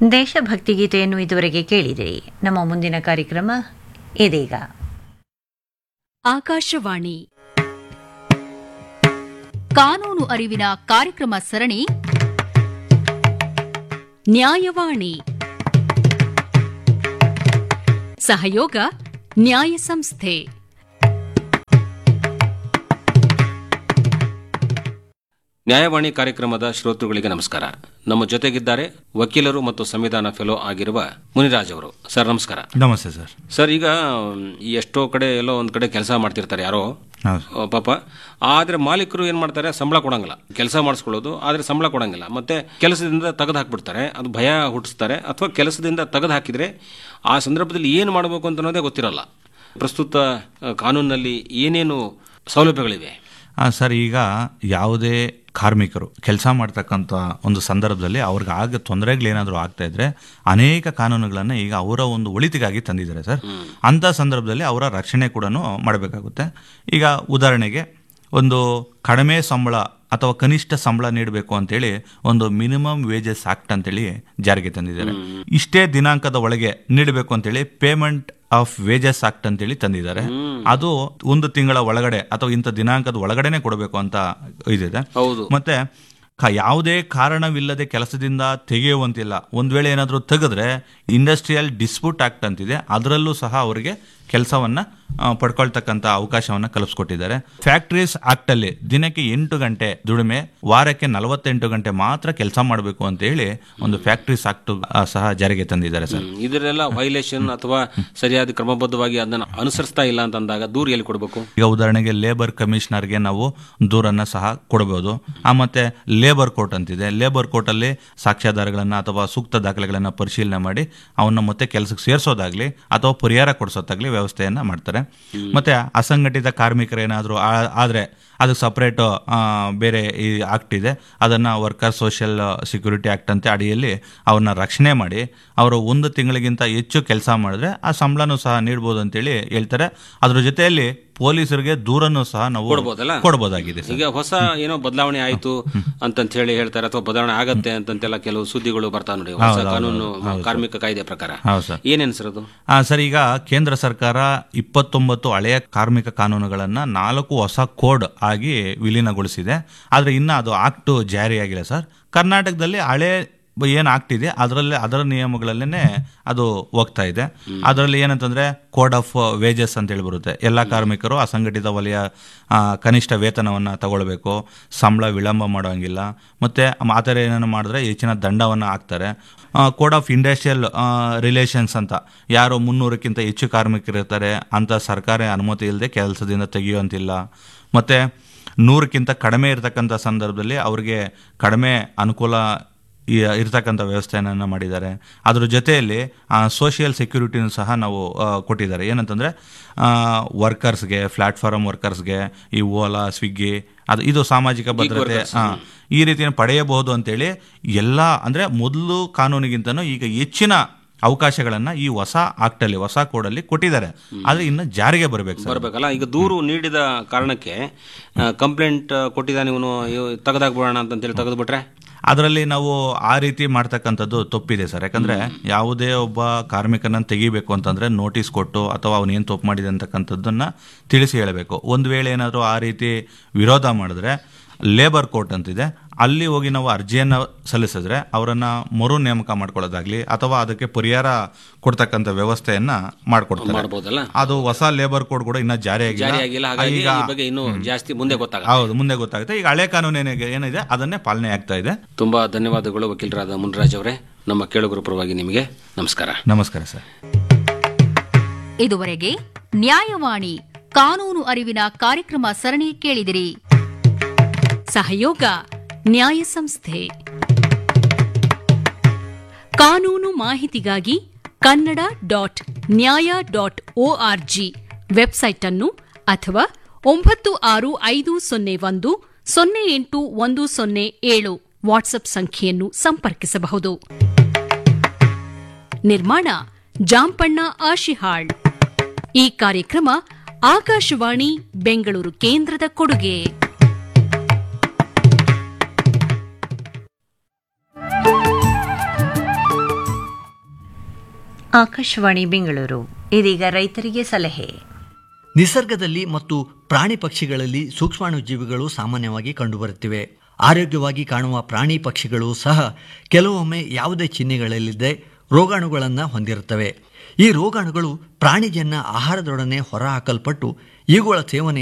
ದೇಶಭಕ್ತಿ ಗೀತೆಯನ್ನು ಇದುವರೆಗೆ ಕೇಳಿದಿರಿ ನಮ್ಮ ಮುಂದಿನ ಕಾರ್ಯಕ್ರಮ ಇದೀಗ ಆಕಾಶವಾಣಿ ಕಾನೂನು ಅರಿವಿನ ಕಾರ್ಯಕ್ರಮ ಸರಣಿ ನ್ಯಾಯವಾಣಿ ಸಹಯೋಗ ನ್ಯಾಯ ಸಂಸ್ಥೆ ನ್ಯಾಯವಾಣಿ ಕಾರ್ಯಕ್ರಮದ ಶ್ರೋತೃಗಳಿಗೆ ನಮಸ್ಕಾರ ನಮ್ಮ ಜೊತೆಗಿದ್ದಾರೆ ವಕೀಲರು ಮತ್ತು ಸಂವಿಧಾನ ಫೆಲೋ ಆಗಿರುವ ಮುನಿರಾಜ್ ಅವರು ಸರ್ ನಮಸ್ಕಾರ ನಮಸ್ತೆ ಸರ್ ಸರ್ ಈಗ ಮ್, ಈ ಎಷ್ಟೋ ಕಡೆ ಎಲ್ಲೋ ಒಂದ್ ಕಡೆ ಕೆಲಸ ಮಾಡ್ತಿರ್ತಾರೆ ಯಾರೋ ಹೌದು ಆ, ಪಾಪ ಆದ್ರೆ ಮಾಲೀಕರು ಏನ್ ಮಾಡ್ತಾರೆ ಸಂಬಳ ಕೊಡಂಗಿಲ್ಲ ಕೆಲಸ ಮಾಡಿಸ್ಕೊಳ್ಳೋದು ಆದ್ರೆ ಸಂಬಳ ಕೊಡಂಗಿಲ್ಲ ಮತ್ತೆ ಕೆಲಸದಿಂದ ತೆಗೆದು ಹಾಕ್ಬಿಡ್ತಾರೆ ಅದು ಭಯ ಹುಟ್ಟಿಸ್ತಾರೆ ಅಥವಾ ಕೆಲಸದಿಂದ ತೆಗೆದು ಹಾಕಿದ್ರೆ ಆ ಸಂದರ್ಭದಲ್ಲಿ ಏನು ಮಾಡಬೇಕು ಅಂತ ಅನ್ನೋದೇ ಗೊತ್ತಿರಲ್ಲ ಪ್ರಸ್ತುತ ಆ, ಕಾನೂನಿನಲ್ಲಿ ಏನೇನು ಸೌಲಭ್ಯಗಳಿವೆ ಆ, ಸರ್ ಈಗ ಯಾವುದೇ ಕಾರ್ಮಿಕರು ಕೆಲಸ ಮಾಡ್ತಕ್ಕಂಥ ಒಂದು ಸಂದರ್ಭದಲ್ಲಿ ಅವ್ರಿಗೆ ಆಗ ತೊಂದರೆಗಳೇನಾದರೂ ಆಗ್ತಾ ಇದ್ರೆ ಅನೇಕ ಕಾನೂನುಗಳನ್ನು ಈಗ ಅವರ ಒಂದು ಒಳಿತಿಗಾಗಿ ತಂದಿದ್ದಾರೆ ಸರ್ ಅಂಥ ಸಂದರ್ಭದಲ್ಲಿ ಅವರ ರಕ್ಷಣೆ ಕೂಡ ಮಾಡಬೇಕಾಗುತ್ತೆ ಈಗ ಉದಾಹರಣೆಗೆ ಒಂದು ಕಡಿಮೆ ಸಂಬಳ ಅಥವಾ ಕನಿಷ್ಠ ಸಂಬಳ ನೀಡಬೇಕು ಅಂತೇಳಿ ಒಂದು ಮಿನಿಮಮ್ ವೇಜಸ್ ಆಕ್ಟ್ ಅಂತೇಳಿ ಜಾರಿಗೆ ತಂದಿದ್ದಾರೆ ಇಷ್ಟೇ ದಿನಾಂಕದ ಒಳಗೆ ನೀಡಬೇಕು ಅಂತೇಳಿ ಪೇಮೆಂಟ್ ಆಫ್ ವೇಜಸ್ ಆಕ್ಟ್ ಅಂತೇಳಿ ತಂದಿದ್ದಾರೆ ಅದು ಒಂದು ತಿಂಗಳ ಒಳಗಡೆ ಅಥವಾ ಇಂಥ ದಿನಾಂಕದ ಒಳಗಡೆನೆ ಕೊಡಬೇಕು ಅಂತ ಇದಿದೆ ಹೌದು ಮತ್ತೆ ಕ- ಯಾವುದೇ ಕಾರಣವಿಲ್ಲದೆ ಕೆಲಸದಿಂದ ತೆಗೆಯುವಂತಿಲ್ಲ ಒಂದ್ ವೇಳೆ ಏನಾದರೂ ತೆಗೆದ್ರೆ ಇಂಡಸ್ಟ್ರಿಯಲ್ ಡಿಸ್ಪ್ಯೂಟ್ ಆಕ್ಟ್ ಅಂತಿದೆ ಅದರಲ್ಲೂ ಸಹ ಅವರಿಗೆ ಕೆಲಸವನ್ನ ಆ, ಪಡ್ಕೊಳ್ತಕ್ಕಂಥ ಅವಕಾಶವನ್ನ ಕಲ್ಪಿಸ್ಕೊಟ್ಟಿದ್ದಾರೆ ಫ್ಯಾಕ್ಟ್ರೀಸ್ ಆಕ್ಟ್ ಅಲ್ಲಿ ದಿನಕ್ಕೆ ಎಂಟು ಗಂಟೆ ದುಡಿಮೆ ವಾರಕ್ಕೆ ನಲವತ್ತೆಂಟು ಗಂಟೆ ಮಾತ್ರ ಕೆಲಸ ಮಾಡಬೇಕು ಅಂತ ಹೇಳಿ ಒಂದು ಫ್ಯಾಕ್ಟ್ರೀಸ್ ಆಕ್ಟ್ ಸಹ ಜಾರಿಗೆ ತಂದಿದ್ದಾರೆ ಸರ್ ಹ್ಮ್. ಇದರೆಲ್ಲ ವೈಲೇಷನ್ ಅಥವಾ ಸರಿಯಾದ ಕ್ರಮಬದ್ಧವಾಗಿ ಅದನ್ನ ಅನುಸರಿಸ್ತಾ ಇಲ್ಲ ಅಂತ ಅಂದಾಗ ದೂರ ಎಲ್ಲಿ ಕೊಡಬೇಕು ಈಗ ಉದಾಹರಣೆಗೆ ಲೇಬರ್ ಕಮಿಷನರ್ಗೆ ನಾವು ದೂರನ್ನ ಸಹ ಕೊಡಬಹುದು ಆ ಮತ್ತೆ ಲೇಬರ್ ಕೋರ್ಟ್ ಅಂತಿದೆ ಲೇಬರ್ ಕೋರ್ಟ್ ಅಲ್ಲಿ ಸಾಕ್ಷ್ಯಾಧಾರಗಳನ್ನ ಅಥವಾ ಸೂಕ್ತ ದಾಖಲೆಗಳನ್ನ ಪರಿಶೀಲನೆ ಮಾಡಿ ಅವನ್ನ ಮತ್ತೆ ಕೆಲಸಕ್ಕೆ ಸೇರಿಸೋದಾಗ್ಲಿ ಅಥವಾ ಪರಿಹಾರ ಕೊಡಿಸೋದಾಗ್ಲಿ ವ್ಯವಸ್ಥೆಯನ್ನ ಮಾಡ್ತಾರೆ ಮತ್ತೆ ಅಸಂಘಟಿತ ಕಾರ್ಮಿಕರೇನಾದರೂ ಆದ್ರೆ ಅದಕ್ಕೆ ಸಪ್ರೇಟ್ ಬೇರೆ ಈ ಆಕ್ಟ್ ಇದೆ ಅದನ್ನ ವರ್ಕರ್ ಸೋಷಿಯಲ್ ಸೆಕ್ಯೂರಿಟಿ ಆಕ್ಟ್ ಅಂತ ಅಡಿಯಲ್ಲಿ ಅವ್ರನ್ನ ರಕ್ಷಣೆ ಮಾಡಿ ಅವರು ಒಂದು ತಿಂಗಳಿಗಿಂತ ಹೆಚ್ಚು ಕೆಲಸ ಮಾಡಿದ್ರೆ ಆ ಸಂಬಳನೂ ಸಹ ನೀಡ್ಬೋದು ಅಂತೇಳಿ ಹೇಳ್ತಾರೆ ಅದ್ರ ಜೊತೆಯಲ್ಲಿ ಪೊಲೀಸರಿಗೆ ದೂರನ್ನು ಸಹ ನಾವು ಕೊಡ್ಬೋದಲ್ಲ? ಕೊಡಬಹುದಾಗಿದೆ ಸರ್ ಈಗ ಹೊಸ ಏನೋ ಬದಲಾವಣೆ ಆಯ್ತು ಅಂತಂತ ಹೇಳಿ ಹೇಳ್ತಾರೆ ಅಥವಾ ಬದಲಾವಣೆ ಆಗತ್ತೆ ಅಂತಂತೆಲ್ಲ ಕೆಲವು ಸುದ್ದಿಗಳು ಬರ್ತಾವ ನೋಡಿ ಹೊಸ ಕಾನೂನು ಕಾರ್ಮಿಕ ಕಾಯ್ದೆ ಪ್ರಕಾರ ಹೌದು ಸರ್ ಏನೇನ್ ಸರ್ ಅದು ಆ, ಸರ್ ಈಗ ಕೇಂದ್ರ ಸರ್ಕಾರ ಇಪ್ಪತ್ತೊಂಬತ್ತು ಹಳೆಯ ಕಾರ್ಮಿಕ ಕಾನೂನುಗಳನ್ನ ನಾಲ್ಕು ಹೊಸ ಕೋಡ್ ಆಗಿ ವಿಲೀನಗೊಳಿಸಿದೆ ಆದ್ರೆ ಇನ್ನ ಅದು ಆಕ್ಟ್ ಜಾರಿಯಾಗಿಲ್ಲ ಸರ್ ಕರ್ನಾಟಕದಲ್ಲಿ ಹಳೆ ಏನ್ ಆಕ್ಟ್ ಇದೆ ಅದರಲ್ಲಿ ಅದರ ನಿಯಮಗಳಲ್ಲೇನೆ ಅದು ಹೋಗ್ತಾ ಇದೆ ಅದರಲ್ಲಿ ಏನಂತಂದ್ರೆ ಕೋಡ್ ಆಫ್ ವೇಜಸ್ ಅಂತ ಹೇಳಿ ಬರುತ್ತೆ ಎಲ್ಲ ಕಾರ್ಮಿಕರು ಅಸಂಘಟಿತ ವಲಯ ಆ, ಕನಿಷ್ಠ ವೇತನವನ್ನ ತಗೊಳ್ಬೇಕು ಸಂಬಳ ವಿಳಂಬ ಮಾಡೋಂಗಿಲ್ಲ ಮತ್ತೆ ಆ ಥರ ಏನೇನು ಮಾಡಿದ್ರೆ ಹೆಚ್ಚಿನ ದಂಡವನ್ನು ಹಾಕ್ತಾರೆ ಕೋಡ್ ಆಫ್ ಇಂಡಸ್ಟ್ರಿಯಲ್ ರಿಲೇಷನ್ಸ್ ಅಂತ ಯಾರು ಮುನ್ನೂರಕ್ಕಿಂತ ಹೆಚ್ಚು ಕಾರ್ಮಿಕರು ಇರ್ತಾರೆ ಅಂತ ಸರ್ಕಾರ ಅನುಮತಿ ಇಲ್ಲದೆ ಕೆಲಸದಿಂದ ತೆಗೆಯುವಂತಿಲ್ಲ ಮತ್ತೆ ನೂರಕ್ಕಿಂತ ಕಡಿಮೆ ಇರತಕ್ಕಂಥ ಸಂದರ್ಭದಲ್ಲಿ ಅವ್ರಿಗೆ ಕಡಿಮೆ ಅನುಕೂಲ ಈ- ಇರ್ತಕ್ಕಂಥ ವ್ಯವಸ್ಥೆಯನ್ನು ಮಾಡಿದ್ದಾರೆ ಅದ್ರ ಜೊತೆಯಲ್ಲಿ ಸೋಷಿಯಲ್ ಸೆಕ್ಯೂರಿಟಿನೂ ಸಹ ನಾವು ಆ, ಕೊಟ್ಟಿದ್ದಾರೆ ಏನಂತಂದರೆ ವರ್ಕರ್ಸ್ಗೆ ಪ್ಲಾಟ್ಫಾರ್ಮ್ ವರ್ಕರ್ಸ್ಗೆ ಈ ಓಲಾ ಸ್ವಿಗ್ಗಿ ಅದು ಇದು ಸಾಮಾಜಿಕ ಭದ್ರತೆ ಆ, ಈ ರೀತಿಯ ಪಡೆಯಬಹುದು ಅಂತೇಳಿ ಎಲ್ಲ ಅಂದರೆ ಮೊದಲು ಕಾನೂನಿಗಿಂತನೂ ಈಗ ಹೆಚ್ಚಿನ ಅವಕಾಶಗಳನ್ನ ಈ ಹೊಸ ಆಕ್ಟಲ್ಲಿ ಹೊಸ ಕೋಡಲ್ಲಿ ಕೊಟ್ಟಿದ್ದಾರೆ ಆದರೆ ಇನ್ನು ಜಾರಿಗೆ ಬರಬೇಕು ಸರ್ ಬರ್ಬೇಕಲ್ಲ ಈಗ ದೂರು ನೀಡಿದ ಕಾರಣಕ್ಕೆ ಕಂಪ್ಲೇಂಟ್ ಕೊಟ್ಟಿದ್ದಾನೆ ಇವನು ತೆಗೆದಾಕ್ಬಿಡೋಣ ಅಂತಂತೇಳಿ ತೆಗೆದ್ಬಿಟ್ರೆ ಅದರಲ್ಲಿ ನಾವು ಆ ರೀತಿ ಮಾಡ್ತಕ್ಕಂಥದ್ದು ತಪ್ಪಿದೆ ಸರ್ ಯಾಕಂದ್ರೆ ಯಾವುದೇ ಒಬ್ಬ ಕಾರ್ಮಿಕನನ್ನು ತೆಗಿಬೇಕು ಅಂತಂದ್ರೆ ನೋಟಿಸ್ ಕೊಟ್ಟು ಅಥವಾ ಅವನು ಏನು ತಪ್ಪು ಮಾಡಿದೆ ಅಂತಕ್ಕಂಥದ್ದನ್ನ ತಿಳಿಸಿ ಹೇಳಬೇಕು ಒಂದು ವೇಳೆ ಏನಾದರೂ ಆ ರೀತಿ ವಿರೋಧ ಮಾಡಿದ್ರೆ ಲೇಬರ್ ಕೋರ್ಟ್ ಅಂತಿದೆ ಅಲ್ಲಿ ಹೋಗಿ ನಾವು ಅರ್ಜಿಯನ್ನು ಸಲ್ಲಿಸಿದ್ರೆ ಅವರನ್ನ ಮರು ನೇಮಕ ಮಾಡ್ಕೊಳ್ಳೋದಾಗ್ಲಿ ಅಥವಾ ಅದಕ್ಕೆ ಪರಿಹಾರ ಕೊಡ್ತಕ್ಕಂಥ ವ್ಯವಸ್ಥೆಯನ್ನ ಮಾಡ್ಕೊಡ್ತಾರೆ ಮಾಡ್ಬೋದಲ್ಲ ಅದು ಹೊಸ ಲೇಬರ್ ಕೋಡ್ ಕೂಡ ಇನ್ನ ಜಾರಿ ಆಗಿಲ್ಲ ಜಾರಿಯಾಗಿಲ್ಲ ಹಾಗಾಗಿ ಈಗ ಈ ಬಗ್ಗೆ ಇನ್ನೂ ಜಾಸ್ತಿ ಮುಂದೆ ಗೊತ್ತಾಗ ಹೌದು ಮುಂದೆ ಗೊತ್ತಾಗುತ್ತೆ ಈಗ ಹಳೆ ಕಾನೂನು ಏನಿದೆ ಏನಿದೆ ಅದನ್ನೇ ಪಾಲನೆ ಆಗ್ತಾ ಇದೆ ತುಂಬಾ ಧನ್ಯವಾದಗಳು ವಕೀಲರಾದ ಮುನ್ರಾಜ್ ಅವರೇ ನಮ್ಮ ಕೇಳುಗರ ಪರವಾಗಿ ನಿಮಗೆ ನಮಸ್ಕಾರ ನಮಸ್ಕಾರ ಸರ್ ಇದುವರೆಗೆ ನ್ಯಾಯವಾಣಿ ಕಾನೂನು ಅರಿವಿನ ಕಾರ್ಯಕ್ರಮ ಸರಣಿ ಕೇಳಿದಿರಿ ಸಹಯೋಗ ನ್ಯಾಯ ಸಂಸ್ಥೆ ಕಾನೂನು ಮಾಹಿತಿಗಾಗಿ Kannada dot Nyaya dot org website ಅನ್ನು ಅಥವಾ ಒಂಬತ್ತು ಆರು ಐದು ಸೊನ್ನೆ ಒಂದು ಸೊನ್ನೆ ಎಂಟು ಒಂದು ಸೊನ್ನೆ ಏಳು ವಾಟ್ಸ್ಆಪ್ ಸಂಖ್ಯೆಯನ್ನು ಸಂಪರ್ಕಿಸಬಹುದು ನಿರ್ಮಾಣ ಜಾಂಪಣ್ಣ ಆಶಿಹಾಳ್ ಈ ಕಾರ್ಯಕ್ರಮ ಆಕಾಶವಾಣಿ ಬೆಂಗಳೂರು ಕೇಂದ್ರದ ಕೊಡುಗೆ ಆಕಾಶವಾಣಿ ಬೆಂಗಳೂರು ಇದೀಗ ರೈತರಿಗೆ ಸಲಹೆ ನಿಸರ್ಗದಲ್ಲಿ ಮತ್ತು ಪ್ರಾಣಿ ಪಕ್ಷಿಗಳಲ್ಲಿ ಸೂಕ್ಷ್ಮಾಣುಜೀವಿಗಳು ಸಾಮಾನ್ಯವಾಗಿ ಕಂಡುಬರುತ್ತಿವೆ ಆರೋಗ್ಯವಾಗಿ ಕಾಣುವ ಪ್ರಾಣಿ ಪಕ್ಷಿಗಳು ಸಹ ಕೆಲವೊಮ್ಮೆ ಯಾವುದೇ ಚಿಹ್ನೆಗಳಿಲ್ಲದೆ ರೋಗಾಣುಗಳನ್ನು ಹೊಂದಿರುತ್ತವೆ ಈ ರೋಗಾಣುಗಳು ಪ್ರಾಣಿಜನ್ಯ ಆಹಾರದೊಡನೆ ಹೊರಹಾಕಲ್ಪಟ್ಟು ಇವುಗಳ ಸೇವನೆ